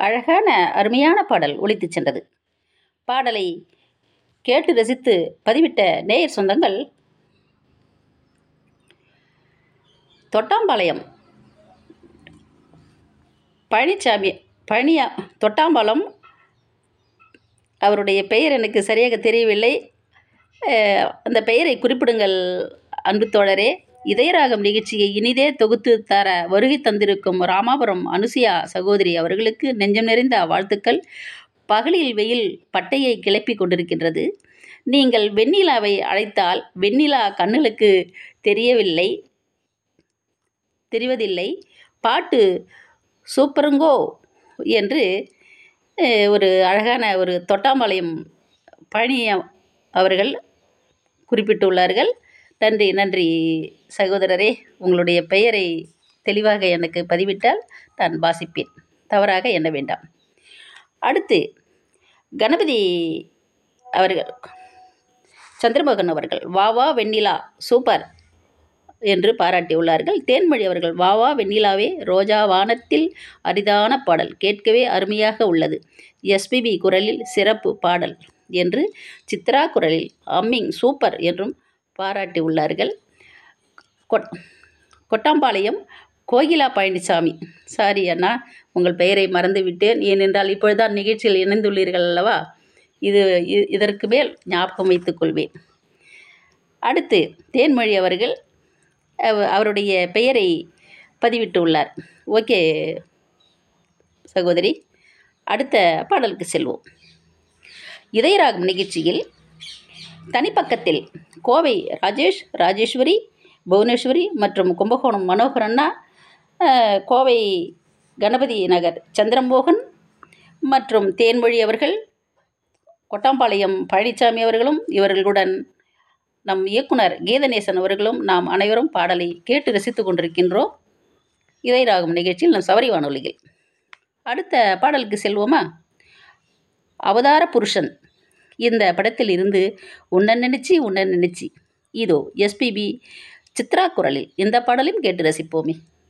அழகான அருமையான பாடல் ஒலித்துச் சென்றது பாடலை கேட்டு ரசித்து பதிவிட்ட நேயர் சொந்தங்கள் தொட்டாம்பாளையம் பழனிசாமி பழனியா தொட்டாம்பாலம் அவருடைய பெயர் எனக்கு சரியாக தெரியவில்லை அஹ், அந்த பெயரை குறிப்பிடுங்கள் அன்பு தோழரே இதயராகம் நிகழ்ச்சியை இனிதே தொகுத்து தர வருகை தந்திருக்கும் ராமாபுரம் அனுசியா சகோதரி அவர்களுக்கு நெஞ்சம் நிறைந்த வாழ்த்துக்கள் பகலில் வெயில் பட்டையை கிளப்பி கொண்டிருக்கின்றது நீங்கள் வெண்ணிலாவை அழைத்தால் வெண்ணிலா கண்ணுக்கு தெரியவில்லை தெரிவதில்லை பாட்டு சூப்பருங்கோ என்று அஹ், ஒரு அழகான ஒரு தொட்டாம்பாளையம் பழனி அவர்கள் குறிப்பிட்டுள்ளார்கள் நன்றி நன்றி சகோதரரே உங்களுடைய பெயரை தெளிவாக எனக்கு பதிவிட்டால் நான் வாசிப்பேன் தவறாக எண்ண வேண்டாம் அடுத்து கணபதி அவர்கள் சந்திரமோகன் அவர்கள் வா வா வெண்ணிலா சூப்பர் என்று பாராட்டியுள்ளார்கள் தேன்மொழி அவர்கள் வா வா வெண்ணிலாவே ரோஜா வானத்தில் அரிதான பாடல் கேட்கவே அருமையாக உள்ளது எஸ்பிபி குரலில் சிறப்பு பாடல் என்று சித்ரா குரலில் அம்மிங் சூப்பர் என்றும் பாராட்டியுள்ளார்கள் கொட் கொட்டாம்பாளையம் கோகிலா பழனிசாமி சாரி அண்ணா உங்கள் பெயரை மறந்து விட்டேன் ஏனென்றால் இப்பொழுதுதான் நிகழ்ச்சியில் இணைந்துள்ளீர்கள் அல்லவா இது இ- இதற்கு மேல் ஞாபகம் வைத்துக் கொள்வேன் அடுத்து தேன்மொழி அவர்கள் அவ- அவருடைய பெயரை பதிவிட்டுள்ளார் ஓகே சகோதரி அடுத்த பாடலுக்கு செல்வோம் இதயராகம் நிகழ்ச்சியில் தனிப்பக்கத்தில் கோவை ராஜேஷ் ராஜேஸ்வரி புவனேஸ்வரி மற்றும் கும்பகோணம் மனோகர் அண்ணா அஹ், கோவை கணபதி நகர் சந்திரமோகன் மற்றும் தேன்மொழி அவர்கள் கொட்டாம்பாளையம் பழனிசாமி அவர்களும் இவர்களுடன் நம் இயக்குனர் கீதநேசன் அவர்களும் நாம் அனைவரும் பாடலை கேட்டு ரசித்துக் கொண்டிருக்கின்றோம் இதயராகும் நிகழ்ச்சியில் நம் சபரி வானொலியில் அடுத்த பாடலுக்கு செல்வோமா அவதார புருஷன் இந்த படத்தில் இருந்து உன்னை நினைச்சி உன்னை நினைச்சி இதோ எஸ்பிபி சித்ரா குரலில் இந்த பாடலையும் கேட்டு ரசிப்போமே